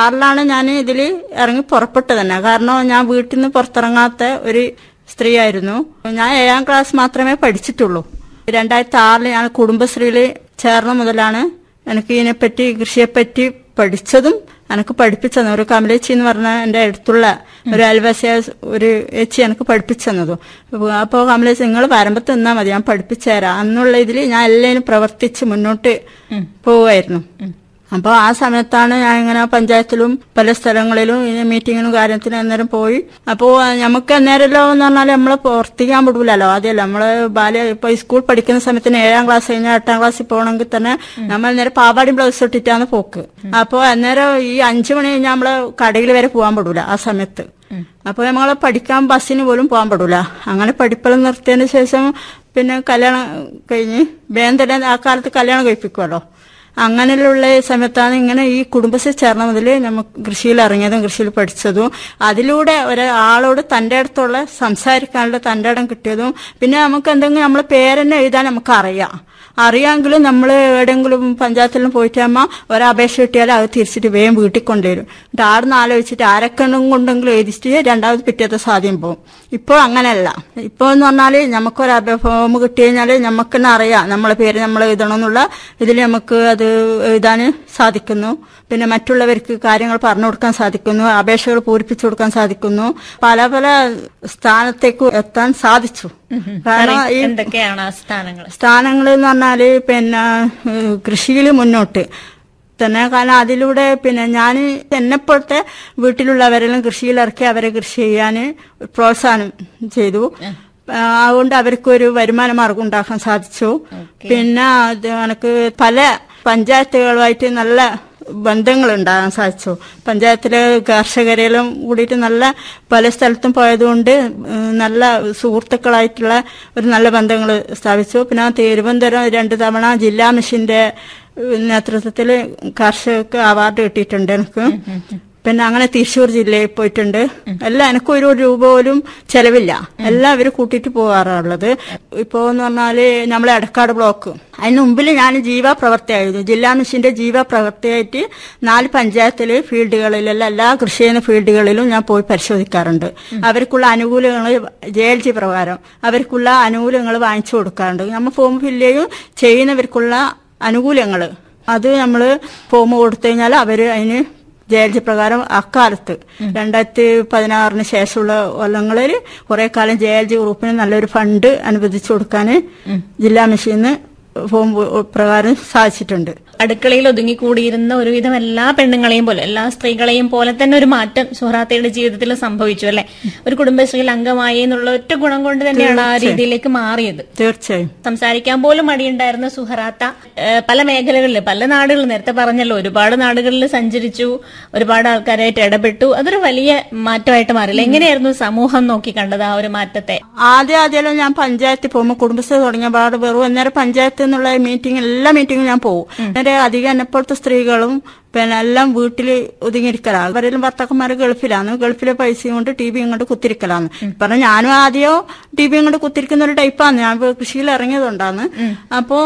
ആറിലാണ് ഞാൻ ഇതിൽ ഇറങ്ങി പുറപ്പെട്ടത് തന്നെ കാരണം ഞാൻ വീട്ടിൽ നിന്ന് പുറത്തിറങ്ങാത്ത ഒരു സ്ത്രീയായിരുന്നു ഞാൻ ഏഴാം ക്ലാസ് മാത്രമേ പഠിച്ചിട്ടുള്ളൂ രണ്ടായിരത്തി ആറിൽ ഞാൻ കുടുംബശ്രീയിൽ ചേർന്ന മുതലാണ് എനിക്ക് ഇതിനെപ്പറ്റി കൃഷിയെപ്പറ്റി പഠിച്ചതും എനിക്ക് പഠിപ്പിച്ചു തന്നു ഒരു കമലേച്ചി എന്ന് പറഞ്ഞ എന്റെ അടുത്തുള്ള ഒരു അയൽവാസിയ ഒരു ഏച്ചി എനിക്ക് പഠിപ്പിച്ചു തന്നതും അപ്പോൾ കമലേച്ചി നിങ്ങൾ വരമ്പത്ത് നിന്നാ മതി ഞാൻ പഠിപ്പിച്ചു തരാം എന്നുള്ള ഇതിൽ ഞാൻ എല്ലാവരും പ്രവർത്തിച്ച് മുന്നോട്ട് പോവുമായിരുന്നു അപ്പോൾ ആ സമയത്താണ് ഞാൻ ഇങ്ങനെ പഞ്ചായത്തിലും പല സ്ഥലങ്ങളിലും ഇങ്ങനെ മീറ്റിങ്ങിനും കാര്യത്തിനും അന്നേരം പോയി അപ്പോൾ നമുക്ക് അന്നേരമല്ലോ എന്ന് പറഞ്ഞാൽ നമ്മളെ പുറത്തേക്കാൻ വിടൂലല്ലോ ആദ്യമല്ല നമ്മള് ബാല്യ ഇപ്പൊ സ്കൂൾ പഠിക്കുന്ന സമയത്തിന് ഏഴാം ക്ലാസ് കഴിഞ്ഞാൽ എട്ടാം ക്ലാസ്സിൽ പോകണമെങ്കിൽ തന്നെ നമ്മൾ നേരെ പാവാടിയും ബ്ലൗസ് ഇട്ടിട്ടാണ് പോക്ക് അപ്പോൾ അന്നേരം ഈ അഞ്ചു മണി കഴിഞ്ഞാൽ നമ്മള് കടയിൽ വരെ പോകാൻ വിടൂല ആ സമയത്ത് അപ്പൊ നമ്മളെ പഠിക്കാൻ ബസ്സിന് പോലും പോകാൻ പറ്റൂല അങ്ങനെ പഠിപ്പെല്ലാം നിർത്തിയതിന് ശേഷം പിന്നെ കല്യാണം കഴിഞ്ഞ് വേന്തനെ ആ കാലത്ത് കല്യാണം കഴിപ്പിക്കുമല്ലോ അങ്ങനെയുള്ള സമയത്താണ് ഇങ്ങനെ ഈ കുടുംബശ്രീ ചേർന്ന മുതൽ നമുക്ക് കൃഷിയിൽ ഇറങ്ങിയതും കൃഷിയിൽ പഠിച്ചതും അതിലൂടെ ഒരാളോട് തൻ്റെ അടുത്തുള്ള സംസാരിക്കാനുള്ള തൻ്റെ ഇടം കിട്ടിയതും പിന്നെ നമുക്ക് എന്തെങ്കിലും നമ്മളെ പേരെന്നെ എഴുതാൻ നമുക്ക് അറിയാം അറിയാമെങ്കിലും നമ്മൾ എവിടെയെങ്കിലും പഞ്ചായത്തിലും പോയിട്ട് അമ്മ ഒരപേക്ഷ കിട്ടിയാൽ അത് തിരിച്ചിട്ട് വേഗം വീട്ടിൽ കൊണ്ടുവരും എന്നിട്ട് ആടുന്ന് ആലോചിച്ചിട്ട് ആരൊക്കെ കൊണ്ടെങ്കിലും എഴുതിച്ചിട്ട് രണ്ടാമത് പിറ്റേത്തെ സാധ്യം പോകും ഇപ്പോൾ അങ്ങനെയല്ല ഇപ്പോൾ എന്ന് പറഞ്ഞാൽ നമുക്കൊരു അപേ ഫോം കിട്ടി കഴിഞ്ഞാൽ നമുക്ക് തന്നെ അറിയാം നമ്മളെ പേര് നമ്മൾ എഴുതണമെന്നുള്ള ഇതിൽ നമുക്ക് അത് എഴുതാൻ സാധിക്കുന്നു പിന്നെ മറ്റുള്ളവർക്ക് കാര്യങ്ങൾ പറഞ്ഞു കൊടുക്കാൻ സാധിക്കുന്നു അപേക്ഷകൾ പൂരിപ്പിച്ചു കൊടുക്കാൻ സാധിക്കുന്നു പല പല സ്ഥാനത്തേക്ക് എത്താൻ സാധിച്ചു കാരണം ഈ എന്തൊക്കെയാണ് ആ സ്ഥാനങ്ങൾ സ്ഥാനങ്ങൾ എന്ന് പറഞ്ഞാല് പിന്നെ കൃഷിയിൽ മുന്നോട്ട് തന്നെ കാരണം അതിലൂടെ പിന്നെ ഞാൻ എന്നെപ്പോഴത്തെ വീട്ടിലുള്ളവരെല്ലാം കൃഷിയിൽ ഇറക്കി അവരെ കൃഷി ചെയ്യാൻ പ്രോത്സാഹനം ചെയ്തു ആ, അതുകൊണ്ട് അവർക്ക് ഒരു വരുമാന മാർഗം ഉണ്ടാക്കാൻ സാധിച്ചു പിന്നെ അത് എനിക്ക് പല പഞ്ചായത്തുകളുമായിട്ട് നല്ല ബന്ധങ്ങൾ ഉണ്ടാകാൻ സാധിച്ചു പഞ്ചായത്തിലെ കർഷകരെല്ലാം കൂടിയിട്ട് നല്ല പല സ്ഥലത്തും പോയതുകൊണ്ട് ഉം, നല്ല സുഹൃത്തുക്കളായിട്ടുള്ള ഒരു നല്ല ബന്ധങ്ങൾ സ്ഥാപിച്ചു പിന്നെ തിരുവനന്തപുരം രണ്ട് തവണ ജില്ലാ മിഷന്റെ ഉം, നേതൃത്വത്തിൽ കർഷകർക്ക് അവാർഡ് കിട്ടിയിട്ടുണ്ട് എനിക്ക് പിന്നെ അങ്ങനെ തൃശ്ശൂർ ജില്ലയിൽ പോയിട്ടുണ്ട് എല്ലാം എനിക്ക് ഒരു രൂപ പോലും ചെലവില്ല എല്ലാം അവര് കൂട്ടിയിട്ട് പോകാറുള്ളത് ഇപ്പോ എന്ന് പറഞ്ഞാല് നമ്മളെ എടക്കാട് ബ്ലോക്ക് അതിന് മുമ്പിൽ ഞാൻ ജീവ പ്രവർത്തിയായിരുന്നു ജില്ലാ മിഷന്റെ ജീവ പ്രവർത്തിയായിട്ട് നാല് പഞ്ചായത്തില് ഫീൽഡുകളിലെല്ലാം എല്ലാ കൃഷി ചെയ്യുന്ന ഫീൽഡുകളിലും ഞാൻ പോയി പരിശോധിക്കാറുണ്ട് അവർക്കുള്ള ആനുകൂല്യങ്ങൾ ജെ എൽ ജി പ്രകാരം അവർക്കുള്ള ആനുകൂല്യങ്ങൾ വാങ്ങിച്ചു കൊടുക്കാറുണ്ട് നമ്മൾ ഫോം ഫില്ല് ചെയ്യും ചെയ്യുന്നവർക്കുള്ള ആനുകൂല്യങ്ങൾ അത് നമ്മൾ ഫോം കൊടുത്തു കഴിഞ്ഞാൽ അവർ അതിന് ജെ എൽ ജി പ്രകാരം അക്കാലത്ത് രണ്ടായിരത്തി പതിനാറിന് ശേഷമുള്ള കൊല്ലങ്ങളിൽ കുറെ കാലം ജെ എൽ ജി ഗ്രൂപ്പിന് നല്ലൊരു ഫണ്ട് അനുവദിച്ചു കൊടുക്കാൻ ജില്ലാ മിഷീന്ന് ഫോം പ്രകാരം സാധിച്ചിട്ടുണ്ട് അടുക്കളയിൽ ഒതുങ്ങിക്കൂടിയിരുന്ന ഒരുവിധം എല്ലാ പെണ്ണുങ്ങളെയും പോലെ എല്ലാ സ്ത്രീകളെയും പോലെ തന്നെ ഒരു മാറ്റം സുഹറാത്തയുടെ ജീവിതത്തിൽ സംഭവിച്ചു അല്ലെ ഒരു കുടുംബശ്രീയിൽ അംഗമായി എന്നുള്ള ഒറ്റ ഗുണം കൊണ്ട് തന്നെയാണ് ആ രീതിയിലേക്ക് മാറിയത് തീർച്ചയായും സംസാരിക്കാൻ പോലും മടിയുണ്ടായിരുന്ന സുഹറാത്ത ഏഹ്, പല മേഖലകളിൽ പല നാടുകളിൽ നേരത്തെ പറഞ്ഞല്ലോ ഒരുപാട് നാടുകളിൽ സഞ്ചരിച്ചു ഒരുപാട് ആൾക്കാരായിട്ട് ഇടപെട്ടു അതൊരു വലിയ മാറ്റമായിട്ട് മാറില്ല എങ്ങനെയായിരുന്നു സമൂഹം നോക്കി കണ്ടത് ആ ഒരു മാറ്റത്തെ ആദ്യം ആദ്യം ഞാൻ പഞ്ചായത്തിൽ പോകുമ്പോൾ കുടുംബശ്രീ തുടങ്ങിയ പാട് വെറും അന്നേരം പഞ്ചായത്തിൽ നിന്നുള്ള മീറ്റിംഗ് എല്ലാ മീറ്റിംഗും ഞാൻ പോകും അന്നേരം അധികം എന്നെപ്പോഴത്തെ സ്ത്രീകളും പിന്നെ എല്ലാം വീട്ടിൽ ഒതുങ്ങിയിരിക്കലാണ് അവരെല്ലാം ഭർത്താക്കന്മാർ ഗൾഫിലാണ് ഗൾഫിലെ പൈസയും കൊണ്ട് ടി വി ഇങ്ങോട്ട് കുത്തിരിക്കലാന്ന് പറഞ്ഞ ഞാനും ആദ്യമോ ടി വി ഇങ്ങോട്ട് കുത്തിരിക്കുന്ന ഒരു ടൈപ്പാണ് ഞാൻ ഇപ്പൊ കൃഷിയിൽ ഇറങ്ങിയതുകൊണ്ടാണ് അപ്പോ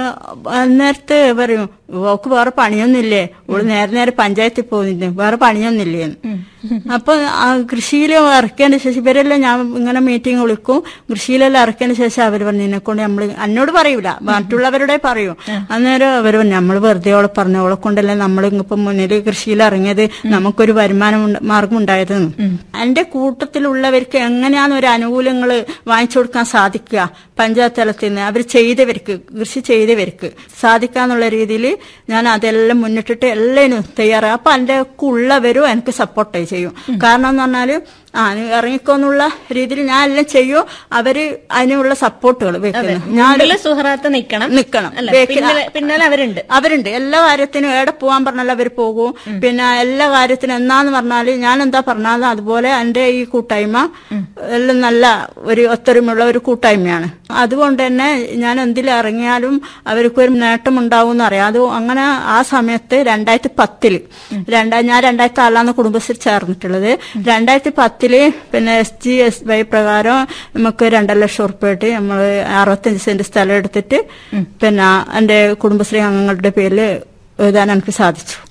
നേരത്തെ പറയും ഓക്ക് വേറെ പണിയൊന്നുമില്ലേ ഓള് നേരെ നേരെ പഞ്ചായത്തിൽ പോകുന്നില്ലേ വേറെ പണിയൊന്നുമില്ലേ അപ്പൊ കൃഷിയിൽ ഇറക്കിയതിന് ശേഷം ഇവരെല്ലാം ഞാൻ ഇങ്ങനെ മീറ്റിംഗ് വിളിക്കും കൃഷിയിലെല്ലാം ഇറക്കിയതിന് ശേഷം അവർ പറഞ്ഞു എന്നെ കൊണ്ട് നമ്മൾ എന്നോട് പറയൂല മറ്റുള്ളവരുടെ പറയും അന്നേരം അവർ നമ്മൾ വെറുതെ ഓളെ പറഞ്ഞു ഓളെ കൊണ്ടല്ലേ നമ്മൾ ഇപ്പം മുന്നിൽ കൃഷിയിൽ ഇറങ്ങിയത് നമുക്കൊരു വരുമാനം ഉണ്ട- മാർഗം ഉണ്ടായതെന്ന് എന്റെ കൂട്ടത്തിലുള്ളവർക്ക് എങ്ങനെയാണ് ഒരു ആനുകൂല്യങ്ങൾ വാങ്ങിച്ചു കൊടുക്കാൻ സാധിക്കുക പഞ്ചായത്ത് തലത്തിൽ നിന്ന് അവർ ചെയ്തവർക്ക് കൃഷി ചെയ്തവർക്ക് സാധിക്കാന്നുള്ള രീതിയിൽ ഞാൻ അതെല്ലാം മുന്നിട്ടിട്ട് എല്ലാവരും തയ്യാറാണ് അപ്പൊ എന്റെ ഉള്ളവരും എനിക്ക് സപ്പോർട്ട് ചെയ്യും കാരണം എന്ന് പറഞ്ഞാല് ആ നീ ഇറങ്ങിക്കോന്നുള്ള രീതിയിൽ ഞാൻ എല്ലാം ചെയ്യും അവര് അതിനുള്ള സപ്പോർട്ടുകൾ വെക്കുന്നു ഞാൻ മുമ്പില് സുഹറാത്ത് നിക്കണം നിക്കണം അല്ല ബേക്കിൽ- പിന്നില് പിന്നാലെ അവരുണ്ട് അവരുണ്ട് എല്ലാ കാര്യത്തിനും എവിടെ പോകാൻ പറഞ്ഞാൽ അവർ പോകും പിന്നെ എല്ലാ കാര്യത്തിനും എന്നാന്ന് പറഞ്ഞാല് ഞാൻ എന്താ പറഞ്ഞാലും അതുപോലെ എന്റെ ഈ കൂട്ടായ്മ എല്ലാം നല്ല ഒരു ഒത്തൊരുമുള്ള ഒരു കൂട്ടായ്മയാണ് അതുകൊണ്ട് തന്നെ ഞാൻ എന്തിൽ ഇറങ്ങിയാലും അവർക്ക് ഒരു നേട്ടം ഉണ്ടാവും എന്നറിയാം അത് അങ്ങനെ ആ സമയത്ത് രണ്ടായിരത്തി പത്തില് രണ്ടാ ഞാൻ രണ്ടായിരത്തി ആറിലാണ് കുടുംബശ്രീ ചേർന്നിട്ടുള്ളത് രണ്ടായിരത്തി പത്തില് പിന്നെ എസ് ജി എസ് വൈ പ്രകാരം നമുക്ക് രണ്ടര ലക്ഷം ഉറുപ്പായിട്ട് നമ്മൾ അറുപത്തഞ്ച് സെന്റ് സ്ഥലം എടുത്തിട്ട് പിന്നെ എന്റെ കുടുംബശ്രീ അംഗങ്ങളുടെ പേരിൽ എഴുതാൻ എനിക്ക് സാധിച്ചു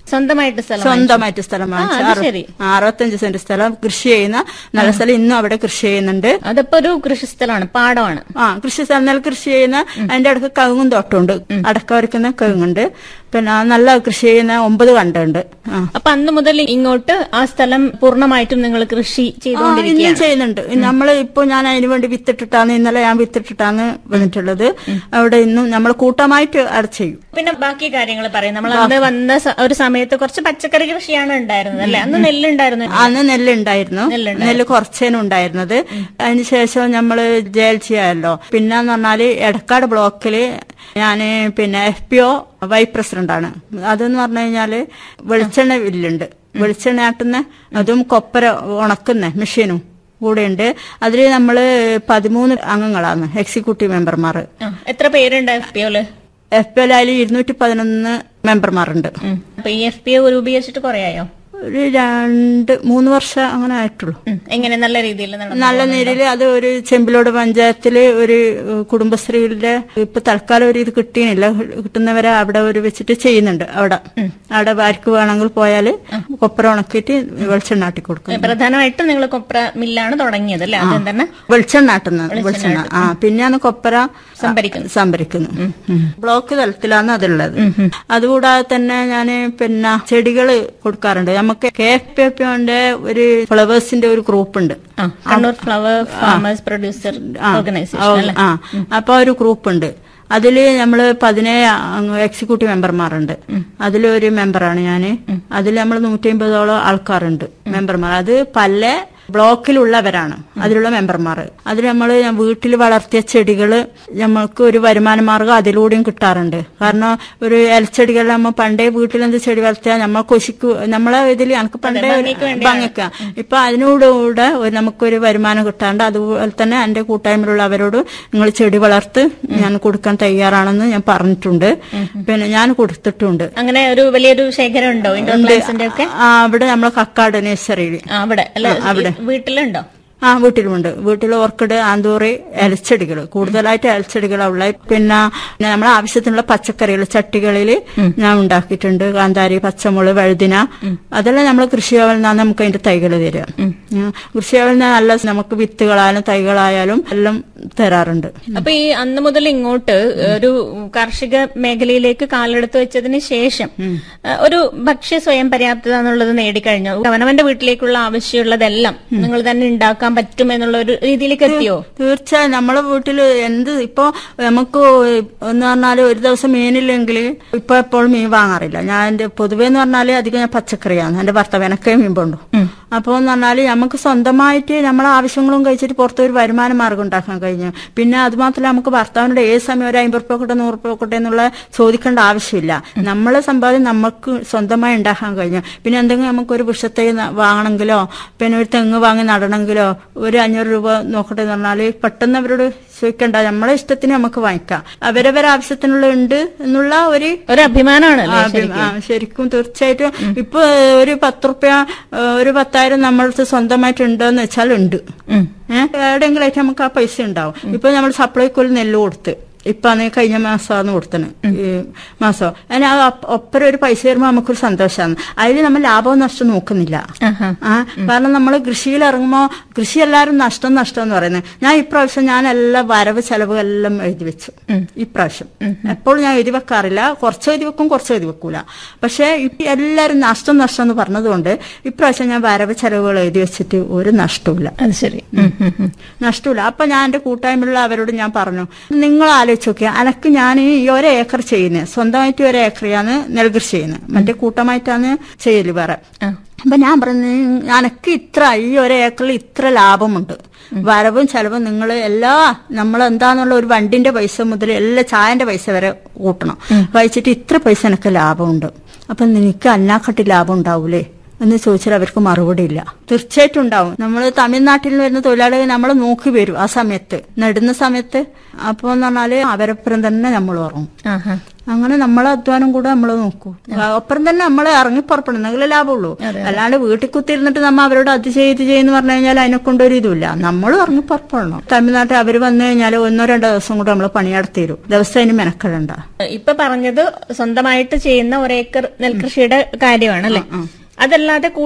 സ്വന്തമായിട്ട് സ്ഥലം സ്വന്തമായിട്ട് സ്ഥലം വാങ്ങിച്ചു അത് അറു- ശരി. ആ, അറുപത്തഞ്ച് സെന്റ് സ്ഥലം കൃഷി ചെയ്യുന്ന നല്ല സ്ഥലം ഇന്നും അവിടെ കൃഷി ചെയ്യുന്നുണ്ട് അതിപ്പോ ഒരു കൃഷിസ്ഥലമാണ് പാടമാണ് ആ കൃഷി സ്ഥലം നെൽ കൃഷി ചെയ്യുന്ന അതിന്റെ അടുക്ക് കവുങ്ങും തോട്ടമുണ്ട് അടക്ക വരയ്ക്കുന്ന കവുങ്ങുണ്ട് പിന്നെ നല്ല കൃഷി ചെയ്യുന്ന ഒമ്പത് കണ്ടുണ്ട് ആ അപ്പൊ അന്ന് മുതൽ ഇങ്ങോട്ട് ആ സ്ഥലം പൂർണ്ണമായിട്ടും നിങ്ങൾ കൃഷി ആ, ചെയ്തുകൊണ്ടിരിക്കുകയാണ് ഇനിയും ചെയ്യുന്നുണ്ട് നമ്മൾ ഇപ്പൊ ഞാൻ അതിന് വേണ്ടി വിത്തിട്ടിട്ടാണ് ഇന്നലെ ഞാൻ വിത്തിട്ടിട്ടാണ് വന്നിട്ടുള്ളത് അവിടെ ഇന്നും നമ്മൾ കൂട്ടമായിട്ട് അവിടെ ചെയ്യും പിന്നെ ബാക്കി കാര്യങ്ങൾ പറയും നമ്മൾ അന്ന് വന്ന സ- ഒരു സമയത്ത് കുറച്ച് പച്ചക്കറി കൃഷിയാണ് ഉണ്ടായിരുന്നത് അല്ലെ അന്ന് നെല്ലുണ്ടായിരുന്നു അന്ന് നെല്ലുണ്ടായിരുന്നു നെല്ല് കുറച്ചേനും ഉണ്ടായിരുന്നത് അതിനുശേഷം നമ്മള് ജയിൽ ചെയ്യാമല്ലോ പിന്നെന്ന് പറഞ്ഞാല് എടക്കാട് ബ്ലോക്കില് ഞാന് പിന്നെ എഫ് പി ഒ വൈസ് പ്രസിഡന്റാണ് അതെന്ന് പറഞ്ഞു കഴിഞ്ഞാല് വെളിച്ചെണ്ണ വില്ലുണ്ട് വെളിച്ചെണ്ണ ആട്ടുന്ന അതും കൊപ്പര ഉണക്കുന്ന മെഷീനും കൂടെയുണ്ട് അതിൽ നമ്മള് പതിമൂന്ന് അംഗങ്ങളാണ് എക്സിക്യൂട്ടീവ് മെമ്പർമാർ ആ, എത്ര പേരുണ്ട് എഫ് പി ഒല് എഫ് പി ഒയിൽ ഇരുന്നൂറ്റി പതിനൊന്ന് മെമ്പർമാരുണ്ട് അപ്പൊ ഈ എഫ് പി ഒ രൂപീകരിച്ചിട്ട് കുറയായോ ഒരു രണ്ട് മൂന്ന് വർഷം അങ്ങനെ ആയിട്ടുള്ളൂ ഉം. എങ്ങനെ നല്ല രീതിയിൽ നടന്നു നല്ല നിലയിൽ അത് ഒരു ചെമ്പിലോട് പഞ്ചായത്തില് ഒരു ഏഹ്, കുടുംബശ്രീയുടെ ഇപ്പൊ തൽക്കാലം ഒരു ഇത് കിട്ടിയില്ല കിട്ടുന്നവരെ അവിടെ ഒരു വെച്ചിട്ട് ചെയ്യുന്നുണ്ട് അവിടെ അവിടെ ആർക്ക് വേണമെങ്കിൽ പോയാല് കൊപ്പര ഉണക്കിയിട്ട് വെളിച്ചെണ്ണ ആട്ടി കൊടുക്കും പ്രധാനമായിട്ടും നിങ്ങൾ കൊപ്ര മില്ലാണ് തുടങ്ങിയത് അല്ലെ ആദ്യം തന്നെ വെളിച്ചെണ്ണ ആട്ടുന്നത് വെളിച്ചെണ്ണ ആ പിന്നെയാണ് കൊപ്പര സംഭരിക്കുന്നു സംഭരിക്കുന്നു ഉം. ബ്ലോക്ക് തലത്തിലാണ് അതുള്ളത് അതുകൂടാതെ തന്നെ ഞാൻ പിന്നെ ചെടികള് കൊടുക്കാറുണ്ട് നമുക്ക് കെ എഫ് പി എഫ് ഒരു ഫ്ലവേഴ്സിന്റെ ഒരു ഗ്രൂപ്പ് ഉണ്ട് ആ കണ്ണൂർ ഫ്ലവർ ഫാമേഴ്സ് പ്രൊഡ്യൂസർ ആ, ഓർഗനൈസേഷൻ അല്ലെ ആ അപ്പൊ ഒരു ഗ്രൂപ്പ് ഉണ്ട് അതില് നമ്മള് പതിനേഴ് അംഗ- എക്സിക്യൂട്ടീവ് മെമ്പർമാരുണ്ട് അതിലൊരു മെമ്പറാണ് ഞാന് അതിൽ നമ്മൾ നൂറ്റി അമ്പതോളം ആൾക്കാരുണ്ട് മെമ്പർമാർ അത് പല ബ്ലോക്കിലുള്ളവരാണ് അതിലുള്ള മെമ്പർമാർ അതിൽ നമ്മൾ വീട്ടിൽ വളർത്തിയ ചെടികള് നമ്മൾക്ക് ഒരു വരുമാന മാർഗം അതിലൂടെയും കിട്ടാറുണ്ട് കാരണം ഒരു ഇലച്ചെടികൾ നമ്മൾ പണ്ടേ വീട്ടിൽ എന്ത് ചെടി വളർത്തിയാൽ നമ്മൾ കൊശിക്കു നമ്മളെ ഇതിൽ എനിക്ക് പണ്ടേ ഭംഗിക്ക ഇപ്പൊ അതിനോടുകൂടെ ഒരു നമുക്കൊരു വരുമാനം കിട്ടാണ്ട് അതുപോലെ തന്നെ എന്റെ കൂട്ടായ്മയിലുള്ള അവരോട് നിങ്ങൾ ചെടി വളർത്ത് ഞാൻ കൊടുക്കാൻ തയ്യാറാണെന്ന് ഞാൻ പറഞ്ഞിട്ടുണ്ട് പിന്നെ ഞാൻ കൊടുത്തിട്ടുണ്ട് അങ്ങനെ ഒരു വലിയൊരു ശേഖരം ഉണ്ടോ ഇൻഡോർ പ്ലാന്റ്സിന്റെ ഒക്കെ ആ, അവിടെ നമ്മളെ കക്കാട് നഴ്സറിയിൽ ആ, അവിടെ അല്ല വീട്ടിലുണ്ടോ ആ വീട്ടിലുമുണ്ട് വീട്ടിൽ ഓർക്കിഡ് ആന്തൂറി ഇലച്ചെടികൾ കൂടുതലായിട്ട് ഇലച്ചെടികളാണ് ഉള്ളത് പിന്നെ പിന്നെ നമ്മളെ ആവശ്യത്തിനുള്ള പച്ചക്കറികൾ ചട്ടികളിൽ ഞാൻ ഉണ്ടാക്കിയിട്ടുണ്ട് കാന്താരി പച്ചമുളക് വഴുതിന അതെല്ലാം നമ്മൾ കൃഷിഭവനിൽ നിന്നാണ് നമുക്ക് അതിന്റെ തൈകൾ തരിക ഉം. കൃഷിഭവനിൽ നിന്ന് നല്ല നമുക്ക് വിത്തുകളായാലും തൈകളായാലും എല്ലാം തരാറുണ്ട് അപ്പൊ ഈ അന്ന് മുതൽ ഇങ്ങോട്ട് ഒരു കാർഷിക മേഖലയിലേക്ക് കാലെടുത്ത് വെച്ചതിന് ശേഷം ആ, ഒരു ഭക്ഷ്യ സ്വയം പര്യാപ്തത എന്നുള്ളത് നേടിക്കഴിഞ്ഞു അവനവന്റെ വീട്ടിലേക്കുള്ള ആവശ്യമുള്ളതെല്ലാം നിങ്ങൾ തന്നെ ഉണ്ടാക്കാൻ പറ്റും എന്നുള്ള ഒരു രീതിയിലേക്ക് എത്തിയോ തീർച്ചയായും നമ്മളെ വീട്ടിൽ എന്ത് ഇപ്പൊ നമുക്ക് എന്ന് പറഞ്ഞാല് ഒരു ദിവസം മീനില്ലെങ്കിൽ ഇപ്പൊ എപ്പോഴും മീൻ വാങ്ങാറില്ല ഞാൻ എന്റെ പൊതുവെ എന്ന് പറഞ്ഞാല് അധികം ഞാൻ പച്ചക്കറിയാണ് എന്റെ ഭർത്താവിനൊക്കെ മീൻ കൊണ്ടു അപ്പൊ എന്ന് പറഞ്ഞാല് നമുക്ക് സ്വന്തമായിട്ട് നമ്മളെ ആവശ്യങ്ങളും കഴിച്ചിട്ട് പുറത്ത് ഒരു വരുമാന മാർഗം ഉണ്ടാക്കാൻ കഴിഞ്ഞു പിന്നെ അത് മാത്രമല്ല നമുക്ക് ഭർത്താവിനോട് ഏത് സമയം ഒരു അമ്പത് രൂപ നൂറ് രൂപ എന്നുള്ള ചോദിക്കേണ്ട ആവശ്യമില്ല നമ്മളെ സമ്പാദ്യം നമുക്ക് സ്വന്തമായി ഉണ്ടാക്കാൻ കഴിഞ്ഞു പിന്നെ എന്തെങ്കിലും നമുക്ക് ഒരു വൃക്ഷത്തൈ ന- വാങ്ങണമെങ്കിലോ പിന്നെ ഒരു തെങ്ങ് വാങ്ങി നടണമെങ്കിലോ ഒരു അഞ്ഞൂറ് രൂപ നോക്കട്ടെ എന്ന് പറഞ്ഞാല് പെട്ടെന്ന് അവരോട് ചോദിക്കണ്ട നമ്മളെ ഇഷ്ടത്തിന് നമുക്ക് വാങ്ങിക്കാം അവരവരെ ആവശ്യത്തിനുള്ള ഉണ്ട് എന്നുള്ള ഒരു ഒരു അഭിമാനമാണ് ആ, ആ, ശരിക്കും തീർച്ചയായിട്ടും ഇപ്പൊ ഒരു പത്ത് റുപ്യ ഒരു പത്തായിരം നമ്മളടുത്ത് സ്വന്തമായിട്ട് ഉണ്ടോന്ന് വെച്ചാൽ ഉണ്ട് ഏഹ് എവിടെയെങ്കിലും നമുക്ക് ആ പൈസ ഉണ്ടാവും ഇപ്പൊ നമ്മൾ സപ്ലൈക്കൊരു നെല്ല് കൊടുത്ത് ഇപ്പൊ അന്ന് കഴിഞ്ഞ മാസമാണ് കൊടുത്തത് ഈ മാസം അതിന് ആ ഒപ്പ- ഒപ്പരം ഒരു പൈസ വരുമ്പോൾ നമുക്കൊരു സന്തോഷമാണ് അതിൽ നമ്മൾ ലാഭവും നഷ്ടം നോക്കുന്നില്ല ആ കാരണം നമ്മൾ കൃഷിയിൽ ഇറങ്ങുമ്പോൾ കൃഷി എല്ലാവരും നഷ്ടം നഷ്ടം എന്ന് പറയുന്നത് ഞാൻ ഇപ്രാവശ്യം ഞാൻ എല്ലാ വരവ് ചെലവ് എല്ലാം എഴുതി വെച്ചു ഇപ്രാവശ്യം എപ്പോഴും ഞാൻ എഴുതി വെക്കാറില്ല കുറച്ച് എഴുതി വെക്കും കുറച്ച് എഴുതി വെക്കൂല പക്ഷെ ഇപ്പൊ എല്ലാവരും നഷ്ടം നഷ്ടം എന്ന് പറഞ്ഞതുകൊണ്ട് ഇപ്രാവശ്യം ഞാൻ വരവ് ചെലവുകൾ എഴുതി വെച്ചിട്ട് ഒരു നഷ്ടമില്ല അത് ശരി നഷ്ടമില്ല അപ്പൊ ഞാൻ എന്റെ കൂട്ടായ്മയുള്ള അവരോട് ഞാൻ പറഞ്ഞു നിങ്ങൾ ആലോചിച്ച് നോക്കിയാൽ അനക്ക് ഞാൻ ഈ ഒരു ഏക്കർ ചെയ്യുന്നത് സ്വന്തമായിട്ട് ഒരു ഏക്കറിയാണ് നെൽകൃഷി ചെയ്യുന്നത് മറ്റേ കൂട്ടമായിട്ടാണ് ചെയ്യല് വേറെ അപ്പൊ ഞാൻ പറഞ്ഞു അനക്ക് ഇത്ര ഈ ഒരു ഏക്കറിൽ ഇത്ര ലാഭമുണ്ട് വരവും ചെലവും നിങ്ങൾ എല്ലാ നമ്മൾ എന്താന്നുള്ള ഒരു വണ്ടിന്റെ പൈസ മുതൽ എല്ലാ ചായന്റെ പൈസ വരെ കൂട്ടണം കഴിച്ചിട്ട് ഇത്ര പൈസ എനിക്ക് ലാഭമുണ്ട് അപ്പൊ നിനക്ക് അന്നാക്കട്ടി ലാഭം ഉണ്ടാവൂലേ എന്ന് ചോദിച്ചാൽ അവർക്ക് മറുപടി ഇല്ല തീർച്ചയായിട്ടും ഉണ്ടാവും നമ്മൾ തമിഴ്നാട്ടിൽ നിന്ന് വരുന്ന തൊഴിലാളികൾ നമ്മളെ നോക്കി വരും ആ സമയത്ത് നടുന്ന സമയത്ത് അപ്പോൾ എന്ന് പറഞ്ഞാല് അവരപ്പുറം തന്നെ നമ്മൾ ഉറങ്ങും ആഹാ അങ്ങനെ നമ്മളെ അധ്വാനം കൂടെ നമ്മൾ നോക്കൂ ഒപ്പരം തന്നെ നമ്മളെ ഇറങ്ങി പുറപ്പെടുന്നെങ്കിലേ ലാഭമുള്ളൂ അല്ലാണ്ട് വീട്ടിൽ കുത്തിയിരുന്നിട്ട് നമ്മ അവരോട് അത് ചെയ്ത് ചെയ്യുന്ന പറഞ്ഞു കഴിഞ്ഞാൽ അതിനെ കൊണ്ടൊരു ഇതുമില്ല നമ്മൾ ഇറങ്ങി പുറപ്പെടണം തമിഴ്നാട്ടിൽ അവർ വന്നു കഴിഞ്ഞാൽ ഒന്നോ രണ്ടോ ദിവസം കൂടെ നമ്മൾ പണിയെടുത്ത് തരും ദിവസം അതിന് മെനക്കെടണ്ട ഇപ്പൊ പറഞ്ഞത് സ്വന്തമായിട്ട് ചെയ്യുന്ന ഒരേക്കർ നെൽകൃഷിയുടെ കാര്യമാണ് അല്ലെ അതല്ലാതെ